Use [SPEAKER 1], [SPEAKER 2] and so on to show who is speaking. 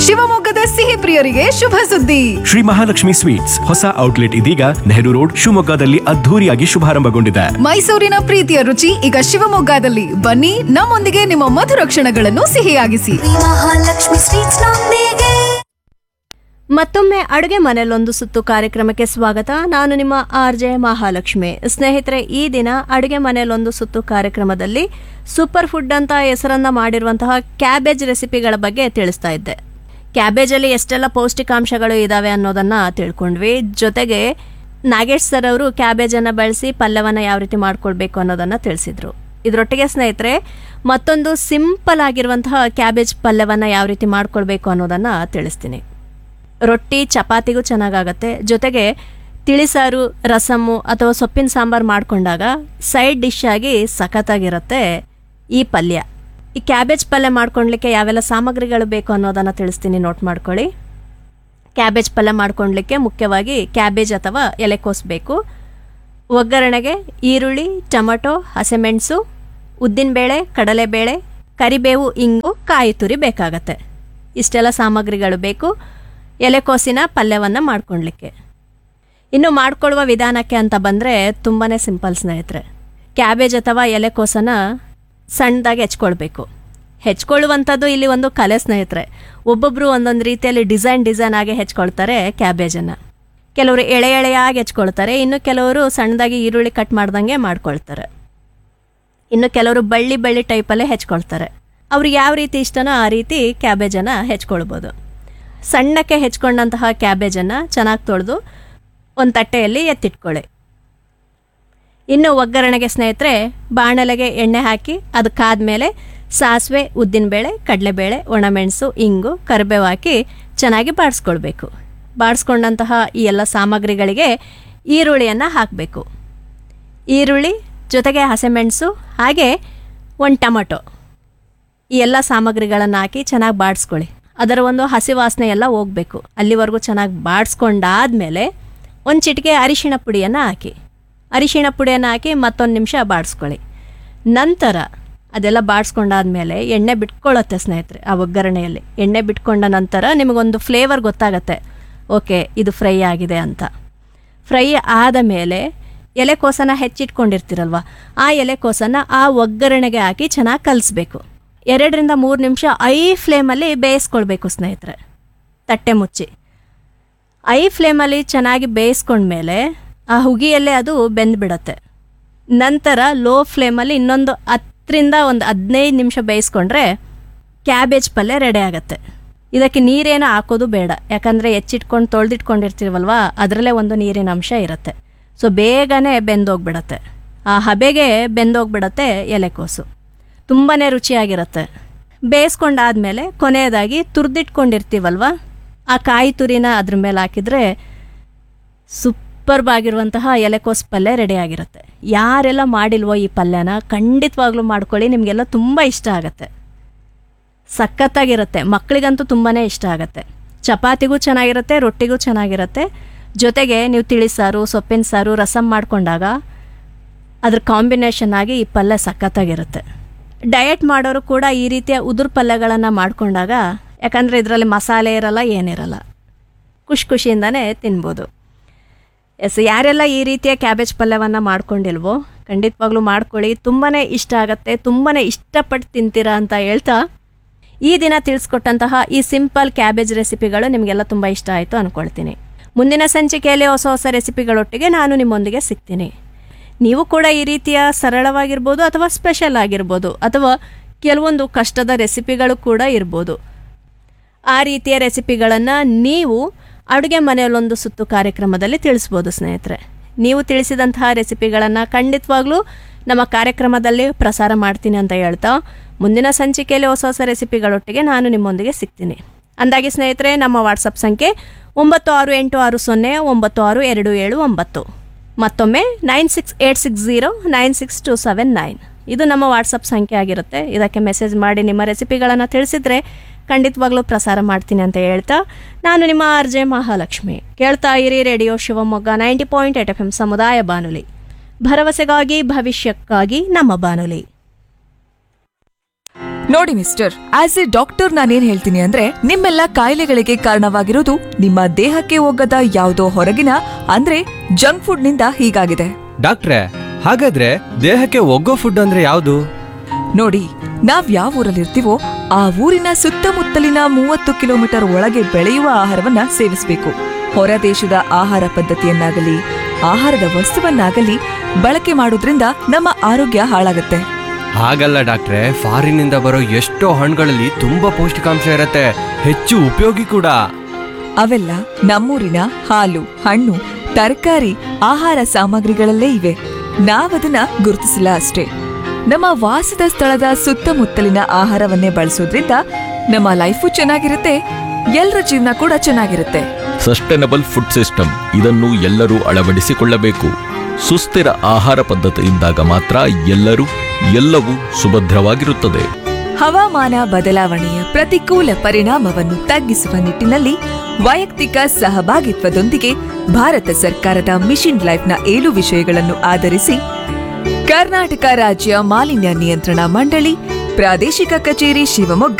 [SPEAKER 1] ಶಿವಮೊಗ್ಗದ ಸಿಹಿ ಪ್ರಿಯರಿಗೆ ಶುಭ ಸುದ್ದಿ
[SPEAKER 2] ಶ್ರೀ ಮಹಾಲಕ್ಷ್ಮಿ ಸ್ವೀಟ್ಸ್ ಹೊಸ ಔಟ್ಲೆಟ್ ಇದೀಗ ನೆಹರು ರೋಡ್ ಶಿವಮೊಗ್ಗದಲ್ಲಿ ಅದ್ಧೂರಿಯಾಗಿ ಶುಭಾರಂಭಗೊಂಡಿದೆ
[SPEAKER 1] ಮೈಸೂರಿನ ಪ್ರೀತಿಯ ರುಚಿ ಈಗ ಶಿವಮೊಗ್ಗದಲ್ಲಿ ಬನ್ನಿ ನಮ್ಮೊಂದಿಗೆ ನಿಮ್ಮ ಮಧುರ ಕ್ಷಣಗಳನ್ನು ಸಿಹಿಯಾಗಿಸಿ
[SPEAKER 3] ಮಹಾಲಕ್ಷ್ಮಿ ಸ್ವೀಟ್ಸ್ ನೊಂದಿಗೆ
[SPEAKER 4] ಮತ್ತೊಮ್ಮೆ ಅಡುಗೆ ಮನೆಯಲ್ಲೊಂದು ಸುತ್ತು ಕಾರ್ಯಕ್ರಮಕ್ಕೆ ಸ್ವಾಗತ ನಾನು ನಿಮ್ಮ ಆರ್ ಜೆ ಮಹಾಲಕ್ಷ್ಮಿ ಸ್ನೇಹಿತರೆ ಈ ದಿನ ಅಡುಗೆ ಮನೆಯಲ್ಲೊಂದು ಸುತ್ತು ಕಾರ್ಯಕ್ರಮದಲ್ಲಿ ಸೂಪರ್ ಫುಡ್ ಅಂತ ಹೆಸರನ್ನ ಮಾಡಿರುವಂತಹ ಕ್ಯಾಬೇಜ್ ರೆಸಿಪಿಗಳ ಬಗ್ಗೆ ತಿಳಿಸ್ತಾ ಇದ್ದೆ ಕ್ಯಾಬೇಜಲ್ಲಿ ಎಷ್ಟೆಲ್ಲ ಪೌಷ್ಟಿಕಾಂಶಗಳು ಇದಾವೆ ಅನ್ನೋದನ್ನ ತಿಳ್ಕೊಂಡ್ವಿ ಜೊತೆಗೆ ನಾಗೇಶ್ ಸರ್ ಅವರು ಕ್ಯಾಬೇಜನ್ನು ಬಳಸಿ ಪಲ್ಯವನ್ನು ಯಾವ ರೀತಿ ಮಾಡ್ಕೊಳ್ಬೇಕು ಅನ್ನೋದನ್ನ ತಿಳಿಸಿದ್ರು ಇದರೊಟ್ಟಿಗೆ ಸ್ನೇಹಿತರೆ ಮತ್ತೊಂದು ಸಿಂಪಲ್ ಆಗಿರುವಂತಹ ಕ್ಯಾಬೇಜ್ ಪಲ್ಯವನ್ನು ಯಾವ ರೀತಿ ಮಾಡ್ಕೊಳ್ಬೇಕು ಅನ್ನೋದನ್ನ ತಿಳಿಸ್ತೀನಿ ರೊಟ್ಟಿ ಚಪಾತಿಗೂ ಚೆನ್ನಾಗಾಗತ್ತೆ ಜೊತೆಗೆ ತಿಳಿಸಾರು ರಸಮ್ಮು ಅಥವಾ ಸೊಪ್ಪಿನ ಸಾಂಬಾರು ಮಾಡ್ಕೊಂಡಾಗ ಸೈಡ್ ಡಿಶ್ ಆಗಿ ಸಖತ್ತಾಗಿರುತ್ತೆ ಈ ಪಲ್ಯ ಈ ಕ್ಯಾಬೇಜ್ ಪಲ್ಯ ಮಾಡ್ಕೊಳ್ಲಿಕ್ಕೆ ಯಾವೆಲ್ಲ ಸಾಮಗ್ರಿಗಳು ಬೇಕು ಅನ್ನೋದನ್ನು ತಿಳಿಸ್ತೀನಿ ನೋಟ್ ಮಾಡ್ಕೊಳ್ಳಿ ಕ್ಯಾಬೇಜ್ ಪಲ್ಯ ಮಾಡ್ಕೊಳ್ಲಿಕ್ಕೆ ಮುಖ್ಯವಾಗಿ ಕ್ಯಾಬೇಜ್ ಅಥವಾ ಎಲೆಕೋಸು ಬೇಕು ಒಗ್ಗರಣೆಗೆ ಈರುಳ್ಳಿ ಟೊಮಟೊ ಹಸಿಮೆಣಸು ಉದ್ದಿನಬೇಳೆ ಕಡಲೆಬೇಳೆ ಕರಿಬೇವು ಇಂಗು ಕಾಯಿ ತುರಿ ಬೇಕಾಗತ್ತೆ ಇಷ್ಟೆಲ್ಲ ಸಾಮಗ್ರಿಗಳು ಬೇಕು ಎಲೆಕೋಸಿನ ಪಲ್ಯವನ್ನು ಮಾಡ್ಕೊಳ್ಲಿಕ್ಕೆ ಇನ್ನು ಮಾಡ್ಕೊಳ್ಳುವ ವಿಧಾನಕ್ಕೆ ಅಂತ ಬಂದರೆ ತುಂಬಾ ಸಿಂಪಲ್ ಸ್ನೇಹಿತರೆ ಕ್ಯಾಬೇಜ್ ಅಥವಾ ಎಲೆಕೋಸನ್ನು ಸಣ್ಣದಾಗಿ ಹೆಚ್ಕೊಳ್ಬೇಕು ಹೆಚ್ಕೊಳ್ಳುವಂಥದ್ದು ಇಲ್ಲಿ ಒಂದು ಕಲೆ ಸ್ನೇಹಿತರೆ ಒಬ್ಬೊಬ್ಬರು ಒಂದೊಂದು ರೀತಿಯಲ್ಲಿ ಡಿಸೈನ್ ಡಿಸೈನ್ ಆಗಿ ಹೆಚ್ಕೊಳ್ತಾರೆ ಕ್ಯಾಬೇಜನ್ನು ಕೆಲವರು ಎಳೆ ಎಳೆಯಾಗಿ ಹೆಚ್ಕೊಳ್ತಾರೆ ಇನ್ನು ಕೆಲವರು ಸಣ್ಣದಾಗಿ ಈರುಳ್ಳಿ ಕಟ್ ಮಾಡ್ದಂಗೆ ಮಾಡ್ಕೊಳ್ತಾರೆ ಇನ್ನು ಕೆಲವರು ಬಳ್ಳಿ ಬಳ್ಳಿ ಟೈಪಲ್ಲೇ ಹೆಚ್ಕೊಳ್ತಾರೆ ಅವ್ರಿಗೆ ಯಾವ ರೀತಿ ಇಷ್ಟನೋ ಆ ರೀತಿ ಕ್ಯಾಬೇಜನ್ನು ಹೆಚ್ಕೊಳ್ಬೋದು ಸಣ್ಣಕ್ಕೆ ಹೆಚ್ಕೊಂಡಂತಹ ಕ್ಯಾಬೇಜನ್ನು ಚೆನ್ನಾಗಿ ತೊಳೆದು ಒಂದು ತಟ್ಟೆಯಲ್ಲಿ ಎತ್ತಿಟ್ಕೊಳ್ಳಿ ಇನ್ನು ಒಗ್ಗರಣೆಗೆ ಸ್ನೇಹಿತರೆ ಬಾಣಲೆಗೆ ಎಣ್ಣೆ ಹಾಕಿ ಅದಕ್ಕಾದ್ಮೇಲೆ ಸಾಸಿವೆ ಉದ್ದಿನಬೇಳೆ ಕಡಲೆಬೇಳೆ ಒಣಮೆಣಸು ಇಂಗು ಕರಿಬೇವು ಹಾಕಿ ಚೆನ್ನಾಗಿ ಬಾಡಿಸ್ಕೊಳ್ಬೇಕು ಬಾಡಿಸ್ಕೊಂಡಂತಹ ಈ ಎಲ್ಲ ಸಾಮಗ್ರಿಗಳಿಗೆ ಈರುಳ್ಳಿಯನ್ನು ಹಾಕಬೇಕು ಈರುಳ್ಳಿ ಜೊತೆಗೆ ಹಸಿಮೆಣಸು ಹಾಗೆ ಒಂದು ಟೊಮಟೊ ಈ ಎಲ್ಲ ಸಾಮಗ್ರಿಗಳನ್ನು ಹಾಕಿ ಚೆನ್ನಾಗಿ ಬಾಡಿಸ್ಕೊಳ್ಳಿ ಅದರ ಒಂದು ಹಸಿ ವಾಸನೆ ಎಲ್ಲ ಹೋಗಬೇಕು ಅಲ್ಲಿವರೆಗೂ ಚೆನ್ನಾಗಿ ಬಾಡಿಸ್ಕೊಂಡಾದ್ಮೇಲೆ ಒಂದು ಚಿಟಿಕೆ ಅರಿಶಿಣ ಪುಡಿಯನ್ನು ಹಾಕಿ ಅರಿಶಿಣ ಪುಡಿಯನ್ನು ಹಾಕಿ ಮತ್ತೊಂದು ನಿಮಿಷ ಬಾಡಿಸ್ಕೊಳ್ಳಿ ನಂತರ ಅದೆಲ್ಲ ಬಾಡಿಸ್ಕೊಂಡಾದ್ಮೇಲೆ ಎಣ್ಣೆ ಬಿಟ್ಕೊಳ್ಳುತ್ತೆ ಸ್ನೇಹಿತರೆ ಆ ಒಗ್ಗರಣೆಯಲ್ಲಿ ಎಣ್ಣೆ ಬಿಟ್ಕೊಂಡ ನಂತರ ನಿಮಗೊಂದು ಫ್ಲೇವರ್ ಗೊತ್ತಾಗತ್ತೆ ಓಕೆ ಇದು ಫ್ರೈ ಆಗಿದೆ ಅಂತ ಫ್ರೈ ಆದ ಮೇಲೆ ಎಲೆಕೋಸನ ಹೆಚ್ಚಿಟ್ಕೊಂಡಿರ್ತೀರಲ್ವ ಆ ಎಲೆಕೋಸನ್ನ ಆ ಒಗ್ಗರಣೆಗೆ ಹಾಕಿ ಚೆನ್ನಾಗಿ ಕಲಿಸ್ಬೇಕು ಎರಡರಿಂದ ಮೂರು ನಿಮಿಷ ಐ ಫ್ಲೇಮಲ್ಲಿ ಬೇಯಿಸ್ಕೊಳ್ಬೇಕು ಸ್ನೇಹಿತರೆ ತಟ್ಟೆ ಮುಚ್ಚಿ ಐ ಫ್ಲೇಮಲ್ಲಿ ಚೆನ್ನಾಗಿ ಬೇಯಿಸ್ಕೊಂಡ್ಮೇಲೆ ಆ ಹುಗಿಯಲ್ಲೇ ಅದು ಬೆಂದ್ಬಿಡತ್ತೆ ನಂತರ ಲೋ ಫ್ಲೇಮಲ್ಲಿ ಇನ್ನೊಂದು ಹತ್ತರಿಂದ ಒಂದು ಹದಿನೈದು ನಿಮಿಷ ಬೇಯಿಸ್ಕೊಂಡ್ರೆ ಕ್ಯಾಬೇಜ್ ಪಲ್ಯ ರೆಡಿ ಆಗುತ್ತೆ ಇದಕ್ಕೆ ನೀರೇನು ಹಾಕೋದು ಬೇಡ ಯಾಕಂದರೆ ಹೆಚ್ಚಿಟ್ಕೊಂಡು ತೊಳೆದಿಟ್ಕೊಂಡಿರ್ತೀವಲ್ವ ಅದರಲ್ಲೇ ಒಂದು ನೀರಿನ ಅಂಶ ಇರುತ್ತೆ ಸೊ ಬೇಗನೆ ಬೆಂದೋಗ್ಬಿಡತ್ತೆ ಆ ಹಬೆಗೆ ಬೆಂದೋಗ್ಬಿಡತ್ತೆ ಎಲೆಕೋಸು ತುಂಬಾ ರುಚಿಯಾಗಿರುತ್ತೆ ಬೇಯಿಸ್ಕೊಂಡಾದ್ಮೇಲೆ ಕೊನೆಯದಾಗಿ ತುರಿದಿಟ್ಕೊಂಡಿರ್ತೀವಲ್ವ ಆ ಕಾಯಿ ತುರಿನ ಅದ್ರ ಮೇಲೆ ಹಾಕಿದರೆ ಸೂಪರ್ಬ್ ಆಗಿರುವಂತಹ ಎಲೆಕೋಸು ಪಲ್ಯ ರೆಡಿ ಆಗಿರುತ್ತೆ ಯಾರೆಲ್ಲ ಮಾಡಿಲ್ವೋ ಈ ಪಲ್ಯನ ಖಂಡಿತವಾಗ್ಲೂ ಮಾಡ್ಕೊಳ್ಳಿ ನಿಮಗೆಲ್ಲ ತುಂಬ ಇಷ್ಟ ಆಗುತ್ತೆ ಸಖತ್ತಾಗಿರುತ್ತೆ ಮಕ್ಕಳಿಗಂತೂ ತುಂಬಾ ಇಷ್ಟ ಆಗುತ್ತೆ ಚಪಾತಿಗೂ ಚೆನ್ನಾಗಿರುತ್ತೆ ರೊಟ್ಟಿಗೂ ಚೆನ್ನಾಗಿರುತ್ತೆ ಜೊತೆಗೆ ನೀವು ತಿಳಿಸಾರು ಸೊಪ್ಪಿನ ಸಾರು ರಸಮ್ ಮಾಡ್ಕೊಂಡಾಗ ಅದ್ರ ಕಾಂಬಿನೇಷನ್ ಆಗಿ ಈ ಪಲ್ಯ ಸಖತ್ತಾಗಿರುತ್ತೆ ಡಯಟ್ ಮಾಡೋರು ಕೂಡ ಈ ರೀತಿಯ ಉದುರು ಪಲ್ಯಗಳನ್ನು ಮಾಡ್ಕೊಂಡಾಗ ಯಾಕಂದರೆ ಇದರಲ್ಲಿ ಮಸಾಲೆ ಇರಲ್ಲ ಏನಿರಲ್ಲ ಖುಷಿ ಖುಷಿಯಿಂದನೇ ತಿನ್ಬೋದು ಎಸ್ ಯಾರೆಲ್ಲ ಈ ರೀತಿಯ ಕ್ಯಾಬೇಜ್ ಪಲ್ಯವನ್ನು ಮಾಡ್ಕೊಂಡಿಲ್ವೋ ಖಂಡಿತವಾಗ್ಲೂ ಮಾಡ್ಕೊಳ್ಳಿ ತುಂಬಾ ಇಷ್ಟ ಆಗುತ್ತೆ ತುಂಬಾ ಇಷ್ಟಪಟ್ಟು ತಿಂತೀರಾ ಅಂತ ಹೇಳ್ತಾ ಈ ದಿನ ತಿಳಿಸ್ಕೊಟ್ಟಂತಹ ಈ ಸಿಂಪಲ್ ಕ್ಯಾಬೇಜ್ ರೆಸಿಪಿಗಳು ನಿಮಗೆಲ್ಲ ತುಂಬ ಇಷ್ಟ ಆಯಿತು ಅಂದ್ಕೊಳ್ತೀನಿ ಮುಂದಿನ ಸಂಚಿಕೆಯಲ್ಲಿ ಹೊಸ ಹೊಸ ರೆಸಿಪಿಗಳೊಟ್ಟಿಗೆ ನಾನು ನಿಮ್ಮೊಂದಿಗೆ ಸಿಗ್ತೀನಿ ನೀವು ಕೂಡ ಈ ರೀತಿಯ ಸರಳವಾಗಿರ್ಬೋದು ಅಥವಾ ಸ್ಪೆಷಲ್ ಆಗಿರ್ಬೋದು ಅಥವಾ ಕೆಲವೊಂದು ಕಷ್ಟದ ರೆಸಿಪಿಗಳು ಕೂಡ ಇರ್ಬೋದು ಆ ರೀತಿಯ ರೆಸಿಪಿಗಳನ್ನು ನೀವು ಅಡುಗೆ ಮನೆಯಲ್ಲೊಂದು ಸುತ್ತು ಕಾರ್ಯಕ್ರಮದಲ್ಲಿ ತಿಳಿಸ್ಬೋದು ಸ್ನೇಹಿತರೆ ನೀವು ತಿಳಿಸಿದಂತಹ ರೆಸಿಪಿಗಳನ್ನು ಖಂಡಿತವಾಗ್ಲೂ ನಮ್ಮ ಕಾರ್ಯಕ್ರಮದಲ್ಲಿ ಪ್ರಸಾರ ಮಾಡ್ತೀನಿ ಅಂತ ಹೇಳ್ತಾ ಮುಂದಿನ ಸಂಚಿಕೆಯಲ್ಲಿ ಹೊಸ ಹೊಸ ರೆಸಿಪಿಗಳೊಟ್ಟಿಗೆ ನಾನು ನಿಮ್ಮೊಂದಿಗೆ ಸಿಗ್ತೀನಿ ಅಂದಾಗೆ ಸ್ನೇಹಿತರೆ ನಮ್ಮ ವಾಟ್ಸಪ್ ಸಂಖ್ಯೆ ಒಂಬತ್ತು ಆರು ಎಂಟು ಆರು ಸೊನ್ನೆ ಒಂಬತ್ತು ಆರು ಎರಡು ಏಳು ಒಂಬತ್ತು ಮತ್ತೊಮ್ಮೆ nine six eight six zero nine six two seven nine ಇದು ನಮ್ಮ ವಾಟ್ಸಪ್ ಸಂಖ್ಯೆ ಆಗಿರುತ್ತೆ ಇದಕ್ಕೆ ಮೆಸೇಜ್ ಮಾಡಿ ನಿಮ್ಮ ರೆಸಿಪಿಗಳನ್ನು ತಿಳಿಸಿದ್ರೆ ಖಂಡಿತವಾಗ್ಲೂ ಪ್ರಸಾರ ಮಾಡ್ತೀನಿ ಅಂತ ಹೇಳ್ತಾ ನಾನು ನಿಮ್ಮ ಆರ್ ಜೆ ಮಹಾಲಕ್ಷ್ಮಿ ಕೇಳ್ತಾ ಇರಿ radio Shivamogga ninety point eight F M ಸಮುದಾಯ ಬಾನುಲಿ ಭರವಸೆಗಾಗಿ ಭವಿಷ್ಯಕ್ಕಾಗಿ ನಮ್ಮ ಬಾನುಲಿ
[SPEAKER 5] ನೋಡಿ ಮಿಸ್ಟರ್ ಆಸ್ ಎ ಡಾಕ್ಟರ್ ನಾನೇನ್ ಹೇಳ್ತೀನಿ ಅಂದ್ರೆ ನಿಮ್ಮೆಲ್ಲ ಕಾಯಿಲೆಗಳಿಗೆ ಕಾರಣವಾಗಿರೋದು ನಿಮ್ಮ ದೇಹಕ್ಕೆ ಹೋಗದ ಯಾವುದೋ ಹೊರಗಿನ ಅಂದ್ರೆ ಜಂಕ್ ಫುಡ್ ನಿಂದ ಹೀಗಾಗಿದೆ
[SPEAKER 6] ಡಾಕ್ಟ್ರೆ ಹಾಗಾದ್ರೆ ದೇಹಕ್ಕೆ ಒಗ್ಗೋ ಫುಡ್ ಅಂದ್ರೆ ಯಾವುದು
[SPEAKER 5] ನೋಡಿ ನಾವ್ ಯಾವ ಊರಲ್ಲಿರ್ತೀವೋ ಆ ಊರಿನ ಸುತ್ತಮುತ್ತಲಿನ ಮೂವತ್ತು ಕಿಲೋಮೀಟರ್ ಒಳಗೆ ಬೆಳೆಯುವ ಆಹಾರವನ್ನ ಸೇವಿಸಬೇಕು ಹೊರ ದೇಶದ ಆಹಾರ ಪದ್ಧತಿಯನ್ನಾಗಲಿ ಆಹಾರದ ವಸ್ತುವನ್ನಾಗಲಿ ಬಳಕೆ ಮಾಡೋದ್ರಿಂದ ನಮ್ಮ ಆರೋಗ್ಯ ಹಾಳಾಗುತ್ತೆ
[SPEAKER 6] ಹಾಗಲ್ಲ ಡಾಕ್ಟ್ರೆ ಫಾರಿನಿಂದ ಬರೋ ಎಷ್ಟೋ ಹಣ್ಣುಗಳಲ್ಲಿ ತುಂಬಾ ಪೌಷ್ಟಿಕಾಂಶ ಇರತ್ತೆ ಹೆಚ್ಚು ಉಪಯೋಗಿ ಕೂಡ
[SPEAKER 5] ಅವೆಲ್ಲ ನಮ್ಮೂರಿನ ಹಾಲು ಹಣ್ಣು ತರಕಾರಿ ಆಹಾರ ಸಾಮಗ್ರಿಗಳಲ್ಲೇ ಇವೆ ನಾವದನ್ನ ಗುರುತಿಸಿಲ್ಲ ಅಷ್ಟೇ ನಮ್ಮ ವಾಸದ ಸ್ಥಳದ ಸುತ್ತಮುತ್ತಲಿನ ಆಹಾರವನ್ನೇ ಬಳಸೋದ್ರಿಂದ ನಮ್ಮ ಲೈಫು ಚೆನ್ನಾಗಿರುತ್ತೆ ಎಲ್ಲರ ಜೀವನ ಕೂಡ ಚೆನ್ನಾಗಿರುತ್ತೆ
[SPEAKER 7] ಸಸ್ಟೈನಬಲ್ ಫುಡ್ ಸಿಸ್ಟಮ್ ಇದನ್ನು ಎಲ್ಲರೂ ಅಳವಡಿಸಿಕೊಳ್ಳಬೇಕು ಸುಸ್ಥಿರ ಆಹಾರ ಪದ್ಧತಿಯಿಂದಾಗ ಮಾತ್ರ ಎಲ್ಲರೂ ಎಲ್ಲವೂ ಸುಭದ್ರವಾಗಿರುತ್ತದೆ
[SPEAKER 5] ಹವಾಮಾನ ಬದಲಾವಣೆಯ ಪ್ರತಿಕೂಲ ಪರಿಣಾಮವನ್ನು ತಗ್ಗಿಸುವ ನಿಟ್ಟಿನಲ್ಲಿ ವೈಯಕ್ತಿಕ ಸಹಭಾಗಿತ್ವದೊಂದಿಗೆ ಭಾರತ ಸರ್ಕಾರದ ಮಿಷನ್ ಲೈಫ್ನ ಏಳು ವಿಷಯಗಳನ್ನು ಆಧರಿಸಿ ಕರ್ನಾಟಕ ರಾಜ್ಯ ಮಾಲಿನ್ಯ ನಿಯಂತ್ರಣ ಮಂಡಳಿ ಪ್ರಾದೇಶಿಕ ಕಚೇರಿ ಶಿವಮೊಗ್ಗ